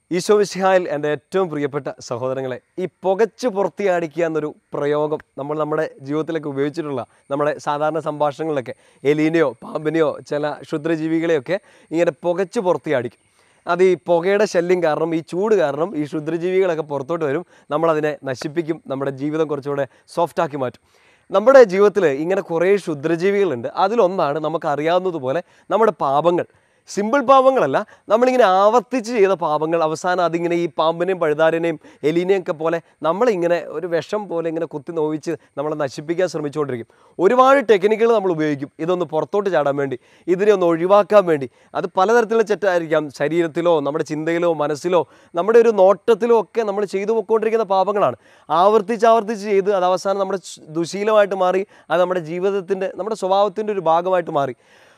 ഈശോ വിശിഹായിൽ എൻ്റെ ഏറ്റവും പ്രിയപ്പെട്ട സഹോദരങ്ങളെ ഈ പുകച്ച് പുറത്തിയാടിക്കുക എന്നൊരു പ്രയോഗം നമ്മൾ നമ്മുടെ ജീവിതത്തിലൊക്കെ ഉപയോഗിച്ചിട്ടുള്ള നമ്മുടെ സാധാരണ സംഭാഷണങ്ങളിലൊക്കെ എലീനെയോ പാമ്പിനെയോ ചില ക്ഷുദ്രജീവികളെയൊക്കെ ഇങ്ങനെ പുകച്ച് പുറത്തിയാടിക്കും അത് ഈ പുകയുടെ ശല്യം കാരണം ഈ ചൂട് കാരണം ഈ ക്ഷുദ്രജീവികളൊക്കെ പുറത്തോട്ട് വരും നമ്മളതിനെ നശിപ്പിക്കും നമ്മുടെ ജീവിതം കുറച്ചുകൂടെ സോഫ്റ്റാക്കി മാറ്റും നമ്മുടെ ജീവിതത്തിൽ ഇങ്ങനെ കുറേ ക്ഷുദ്രജീവികളുണ്ട് അതിലൊന്നാണ് നമുക്കറിയാവുന്നതുപോലെ നമ്മുടെ പാപങ്ങൾ സിമ്പിൾ പാപങ്ങളല്ല നമ്മളിങ്ങനെ ആവർത്തിച്ച് ചെയ്ത പാപങ്ങൾ അവസാനം അതിങ്ങനെ ഈ പാമ്പിനെയും പഴുതാരനെയും എലീനെയും ഒക്കെ പോലെ നമ്മളിങ്ങനെ ഒരു വിഷം പോലെ ഇങ്ങനെ കുത്തി നോവിച്ച് നമ്മളെ നശിപ്പിക്കാൻ ശ്രമിച്ചുകൊണ്ടിരിക്കും ഒരുപാട് ടെക്നിക്കുകൾ നമ്മൾ ഉപയോഗിക്കും ഇതൊന്ന് പുറത്തോട്ട് ചാടാൻ വേണ്ടി ഇതിനെ ഒന്ന് ഒഴിവാക്കാൻ വേണ്ടി അത് പലതരത്തിലുള്ള തെറ്റായിരിക്കാം ശരീരത്തിലോ നമ്മുടെ ചിന്തയിലോ മനസ്സിലോ നമ്മുടെ ഒരു നോട്ടത്തിലോ ഒക്കെ നമ്മൾ ചെയ്തു പോയിക്കൊണ്ടിരിക്കുന്ന പാപങ്ങളാണ് ആവർത്തിച്ച് ആവർത്തിച്ച് ചെയ്ത് അത് അവസാനം നമ്മുടെ ദുശീലമായിട്ട് മാറി അത് നമ്മുടെ ജീവിതത്തിൻ്റെ നമ്മുടെ സ്വഭാവത്തിൻ്റെ ഒരു ഭാഗമായിട്ട് മാറി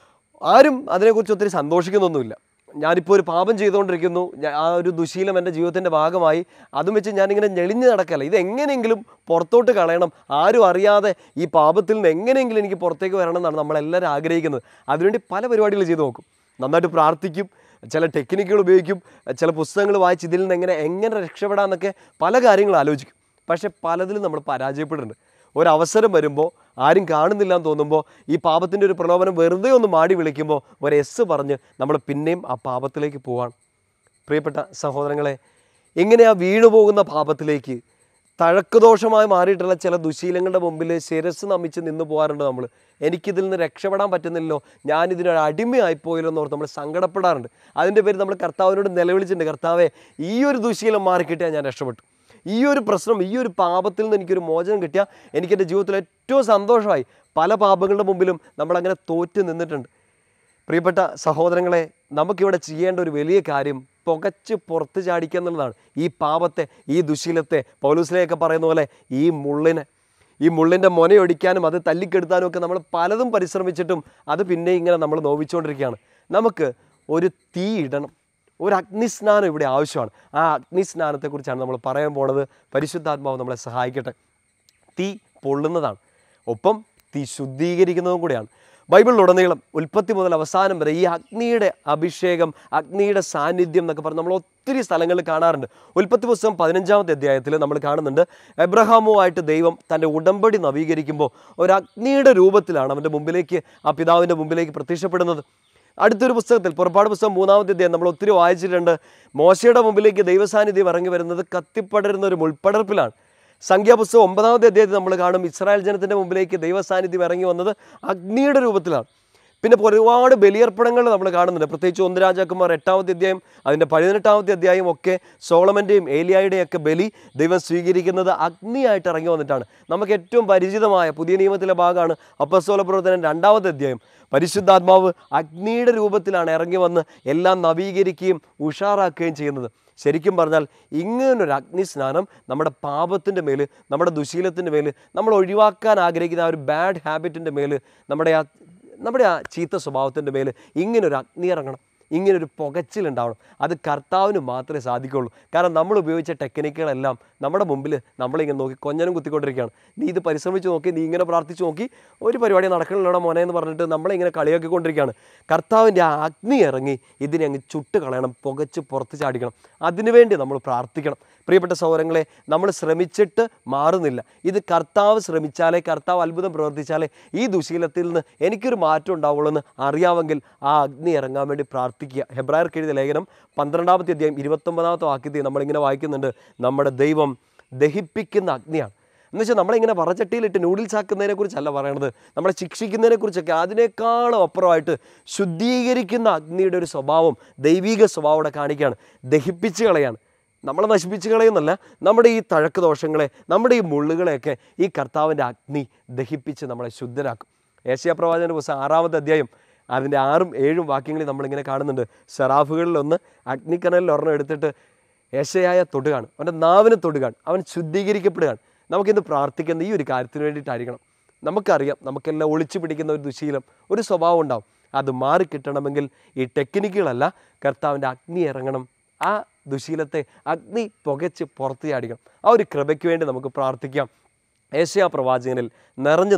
ആരും അതിനെക്കുറിച്ച് ഒത്തിരി സന്തോഷിക്കുന്നൊന്നുമില്ല ഞാനിപ്പോൾ ഒരു പാപം ചെയ്തുകൊണ്ടിരിക്കുന്നു ഞാ- ആ ഒരു ദുശീലം എൻ്റെ ജീവിതത്തിൻ്റെ ഭാഗമായി അതും വെച്ച് ഞാനിങ്ങനെ ഞെളിഞ്ഞ് നടക്കല്ല ഇത് എങ്ങനെയെങ്കിലും പുറത്തോട്ട് കളയണം ആരും അറിയാതെ ഈ പാപത്തിൽ നിന്ന് എങ്ങനെയെങ്കിലും എനിക്ക് പുറത്തേക്ക് വരണം എന്നാണ് നമ്മളെല്ലാവരും ആഗ്രഹിക്കുന്നത് അതിനുവേണ്ടി പല പരിപാടികൾ ചെയ്തു നോക്കും നന്നായിട്ട് പ്രാർത്ഥിക്കും ചില ടെക്നിക്കുകൾ ഉപയോഗിക്കും ചില പുസ്തകങ്ങൾ വായിച്ച് ഇതിൽ നിന്ന് എങ്ങനെ എങ്ങനെ രക്ഷപ്പെടാമെന്നൊക്കെ പല കാര്യങ്ങൾ ആലോചിക്കും പക്ഷേ പലതിലും നമ്മൾ പരാജയപ്പെടുന്നുണ്ട് ഒരവസരം വരുമ്പോൾ ആരും കാണുന്നില്ല എന്ന് തോന്നുമ്പോൾ ഈ പാപത്തിൻ്റെ ഒരു പ്രലോഭനം വെറുതെ ഒന്ന് മാടി വിളിക്കുമ്പോൾ ഒരു എസ് പറഞ്ഞ് നമ്മൾ പിന്നെയും ആ പാപത്തിലേക്ക് പോവാണ് പ്രിയപ്പെട്ട സഹോദരങ്ങളെ ഇങ്ങനെ ആ വീണു പോകുന്ന പാപത്തിലേക്ക് തഴക്കുദോഷമായി മാറിയിട്ടുള്ള ചില ദുശീലങ്ങളുടെ മുമ്പിൽ ശിരസ് നമിച്ച് നിന്ന് പോകാറുണ്ട് നമ്മൾ എനിക്കിതിൽ നിന്ന് രക്ഷപ്പെടാൻ പറ്റുന്നില്ലല്ലോ ഞാനിതിനൊരു അടിമയായിപ്പോയല്ലോ എന്ന് ഓർത്ത് നമ്മൾ സങ്കടപ്പെടാറുണ്ട് അതിൻ്റെ പേര് നമ്മൾ കർത്താവിനോട് നിലവിളിച്ചിട്ടുണ്ട് കർത്താവെ ഈ ഒരു ദുശീലം മാറിക്കിട്ടിയാൽ ഞാൻ രക്ഷപ്പെട്ടു ഈ ഒരു പ്രശ്നം ഈ ഒരു പാപത്തിൽ നിന്ന് എനിക്കൊരു മോചനം കിട്ടിയാൽ എനിക്കെൻ്റെ ജീവിതത്തിൽ ഏറ്റവും സന്തോഷമായി പല പാപങ്ങളുടെ മുമ്പിലും നമ്മളങ്ങനെ തോറ്റ് നിന്നിട്ടുണ്ട് പ്രിയപ്പെട്ട സഹോദരങ്ങളെ നമുക്കിവിടെ ചെയ്യേണ്ട ഒരു വലിയ കാര്യം പുകച്ച് പുറത്ത് ചാടിക്കുക എന്നുള്ളതാണ് ഈ പാപത്തെ ഈ ദുശീലത്തെ പൗലൂസിലെയൊക്കെ പറയുന്ന പോലെ ഈ മുള്ളിനെ ഈ മുള്ളിൻ്റെ മുനയൊടിക്കാനും അത് തല്ലിക്കെടുത്താനും ഒക്കെ നമ്മൾ പലതും പരിശ്രമിച്ചിട്ടും അത് പിന്നെ ഇങ്ങനെ നമ്മൾ നോവിച്ചുകൊണ്ടിരിക്കുകയാണ് നമുക്ക് ഒരു തീ ഇടണം ഒരു അഗ്നിസ്നാനം ഇവിടെ ആവശ്യമാണ് ആ അഗ്നിസ്നാനത്തെക്കുറിച്ചാണ് നമ്മൾ പറയാൻ പോണത് പരിശുദ്ധാത്മാവ് നമ്മളെ സഹായിക്കട്ടെ തീ പൊള്ളുന്നതാണ് ഒപ്പം തീ ശുദ്ധീകരിക്കുന്നതും കൂടെയാണ് ബൈബിളിലുടനീളം ഉൽപ്പത്തി മുതൽ അവസാനം വരെ ഈ അഗ്നിയുടെ അഭിഷേകം അഗ്നിയുടെ സാന്നിധ്യം എന്നൊക്കെ പറഞ്ഞ് നമ്മൾ ഒത്തിരി സ്ഥലങ്ങളിൽ കാണാറുണ്ട് ഉൽപ്പത്തി പുസ്തകം പതിനഞ്ചാമത്തെ അധ്യായത്തിൽ നമ്മൾ കാണുന്നുണ്ട് എബ്രഹാമുമായിട്ട് ദൈവം തൻ്റെ ഉടമ്പടി നവീകരിക്കുമ്പോൾ ഒരു അഗ്നിയുടെ രൂപത്തിലാണ് അവൻ്റെ മുമ്പിലേക്ക് ആ പിതാവിൻ്റെ മുമ്പിലേക്ക് പ്രത്യക്ഷപ്പെടുന്നത് അടുത്തൊരു പുസ്തകത്തിൽ പുറപ്പാട് പുസ്തകം മൂന്നാമത്തെ അധ്യായം നമ്മൾ ഒത്തിരി വായിച്ചിട്ടുണ്ട് മോശയുടെ മുമ്പിലേക്ക് ദൈവസാന്നിധ്യം ഇറങ്ങി വരുന്നത് കത്തിപ്പടരുന്ന ഒരു മുൾപ്പടർപ്പിലാണ് സംഖ്യാപുസ്തകം ഒമ്പതാമത്തെ അധ്യായത്തിൽ നമ്മൾ കാണും ഇസ്രായേൽ ജനത്തിൻ്റെ മുമ്പിലേക്ക് ദൈവസാന്നിധ്യം ഇറങ്ങി വന്നത് അഗ്നിയുടെ രൂപത്തിലാണ് പിന്നെ ഒരുപാട് ബലിയർപ്പണങ്ങൾ നമ്മൾ കാണുന്നുണ്ട് പ്രത്യേകിച്ച് ഒന്ന് രാജാക്കന്മാർ എട്ടാമത്തെ അധ്യായം അതിൻ്റെ പതിനെട്ടാമത്തെ അധ്യായം ഒക്കെ സോളമൻ്റെയും ഏലിയായുടെയും ഒക്കെ ബലി ദൈവം സ്വീകരിക്കുന്നത് അഗ്നിയായിട്ട് ഇറങ്ങി വന്നിട്ടാണ് നമുക്ക് ഏറ്റവും പരിചിതമായ പുതിയ നിയമത്തിലെ ഭാഗമാണ് അപ്പസ്തോല പ്രവർത്തനം രണ്ടാമത്തെ അധ്യായം പരിശുദ്ധാത്മാവ് അഗ്നിയുടെ രൂപത്തിലാണ് ഇറങ്ങി വന്ന് എല്ലാം നവീകരിക്കുകയും ഉഷാറാക്കുകയും ചെയ്യുന്നത് ശരിക്കും പറഞ്ഞാൽ ഇങ്ങനൊരു അഗ്നിസ്നാനം നമ്മുടെ പാപത്തിൻ്റെ മേൽ നമ്മുടെ ദുശീലത്തിൻ്റെ മേൽ നമ്മൾ ഒഴിവാക്കാൻ ആഗ്രഹിക്കുന്ന ആ ഒരു ബാഡ് ഹാബിറ്റിൻ്റെ മേൽ നമ്മുടെ ആ നമ്മുടെ ആ ചീത്ത സ്വഭാവത്തിൻ്റെ മേൽ ഇങ്ങനൊരു അഗ്നി ഇറങ്ങണം ഇങ്ങനൊരു പുകച്ചിലുണ്ടാവണം അത് കർത്താവിന് മാത്രമേ സാധിക്കുള്ളൂ കാരണം നമ്മൾ ഉപയോഗിച്ച ടെക്നിക്കുകളെല്ലാം നമ്മുടെ മുമ്പിൽ നമ്മളിങ്ങനെ നോക്കി കൊഞ്ഞനും കുത്തിക്കൊണ്ടിരിക്കുകയാണ് നീ ഇത് പരിശ്രമിച്ച് നോക്കി നീ ഇങ്ങനെ പ്രാർത്ഥിച്ച് നോക്കി ഒരു പരിപാടി നടക്കണില്ലട മോനെ എന്ന് പറഞ്ഞിട്ട് നമ്മളിങ്ങനെ കളിയാക്കിക്കൊണ്ടിരിക്കുകയാണ് കർത്താവിൻ്റെ ആ അഗ്നി ഇറങ്ങി ഇതിനെ അങ്ങ് ചുട്ട് കളയണം പുകച്ച് പുറത്ത് ചാടിക്കണം അതിനുവേണ്ടി നമ്മൾ പ്രാർത്ഥിക്കണം പ്രിയപ്പെട്ട സൗരങ്ങളെ നമ്മൾ ശ്രമിച്ചിട്ട് മാറുന്നില്ല ഇത് കർത്താവ് ശ്രമിച്ചാലേ കർത്താവ് അത്ഭുതം പ്രവർത്തിച്ചാലേ ഈ ദുശീലത്തിൽ നിന്ന് എനിക്കൊരു മാറ്റം ഉണ്ടാവുള്ളൂ എന്ന് അറിയാമെങ്കിൽ ആ അഗ്നി ഇറങ്ങാൻ വേണ്ടി പ്രാർത്ഥിക്കുക ഹെബ്രായർക്ക് എഴുതിയ ലേഖനം പന്ത്രണ്ടാമത്തെ അധ്യായം ഇരുപത്തൊമ്പതാമത്തെ വാക്യത്തിൽ നമ്മളിങ്ങനെ വായിക്കുന്നുണ്ട് നമ്മുടെ ദൈവം ദഹിപ്പിക്കുന്ന അഗ്നിയാണ് എന്ന് വെച്ചാൽ നമ്മളിങ്ങനെ വറച്ചട്ടിയിലിട്ട് നൂഡിൽസ് ആക്കുന്നതിനെ കുറിച്ചല്ല പറയണത് നമ്മളെ ശിക്ഷിക്കുന്നതിനെ കുറിച്ചൊക്കെ അതിനേക്കാളും അപ്പുറമായിട്ട് ശുദ്ധീകരിക്കുന്ന അഗ്നിയുടെ ഒരു സ്വഭാവം ദൈവിക സ്വഭാവം ഇവിടെ കാണിക്കുകയാണ് ദഹിപ്പിച്ച് കളയാണ് നമ്മളെ നശിപ്പിച്ച് കളയുന്നല്ല നമ്മുടെ ഈ തഴക്ക് ദോഷങ്ങളെ നമ്മുടെ ഈ മുള്ളുകളെയൊക്കെ ഈ കർത്താവിൻ്റെ അഗ്നി ദഹിപ്പിച്ച് നമ്മളെ ശുദ്ധരാക്കും ഏഷ്യ പ്രവാചകൻ്റെ പുസ്തകം ആറാമത്തെ അധ്യായം അതിൻ്റെ ആറും ഏഴും വാക്യങ്ങളിൽ നമ്മളിങ്ങനെ കാണുന്നുണ്ട് സെറാഫുകളിലൊന്ന് അഗ്നിക്കനലിൽ ഒരെണ്ണം എടുത്തിട്ട് ഏശയായ തൊടുകയാണ് അവൻ്റെ നാവിനെ തൊടുകയാണ് അവൻ ശുദ്ധീകരിക്കപ്പെടുകയാണ് നമുക്കിന്ന് പ്രാർത്ഥിക്കുന്ന ഈ ഒരു കാര്യത്തിന് വേണ്ടിയിട്ടായിരിക്കണം നമുക്കറിയാം നമുക്കെല്ലാം ഒളിച്ചു പിടിക്കുന്ന ഒരു ദുശീലം ഒരു സ്വഭാവം ഉണ്ടാവും അത് മാറിക്കിട്ടണമെങ്കിൽ ഈ ടെക്നിക്കുകളല്ല കർത്താവിൻ്റെ അഗ്നി ഇറങ്ങണം ആ ദുശീലത്തെ അഗ്നി പുകച്ച് പുറത്ത് ചാടിക്കണം ആ ഒരു കൃപയ്ക്ക് വേണ്ടി നമുക്ക് പ്രാർത്ഥിക്കാം ഏഷ്യാ പ്രവാചകനിൽ നിറഞ്ഞു നിന്ന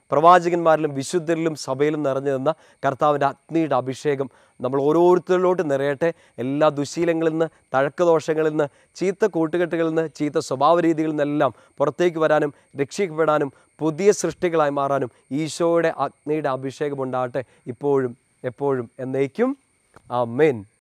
പ്രവാചകന്മാരിലും വിശുദ്ധരിലും സഭയിലും നിറഞ്ഞു നിന്ന കർത്താവിൻ്റെ അഗ്നിയുടെ അഭിഷേകം നമ്മൾ ഓരോരുത്തരിലോട്ട് നിറയട്ടെ എല്ലാ ദുശീലങ്ങളിൽ നിന്ന് തഴക്കദോഷങ്ങളിൽ നിന്ന് ചീത്ത കൂട്ടുകെട്ടുകളിൽ നിന്ന് ചീത്ത സ്വഭാവ രീതികളിൽ നിന്നെല്ലാം പുറത്തേക്ക് വരാനും രക്ഷിക്കപ്പെടാനും പുതിയ സൃഷ്ടികളായി മാറാനും ഈശോയുടെ അഗ്നിയുടെ അഭിഷേകം ഉണ്ടാകട്ടെ ഇപ്പോഴും എപ്പോഴും എന്നേക്കും ആ മെയിൻ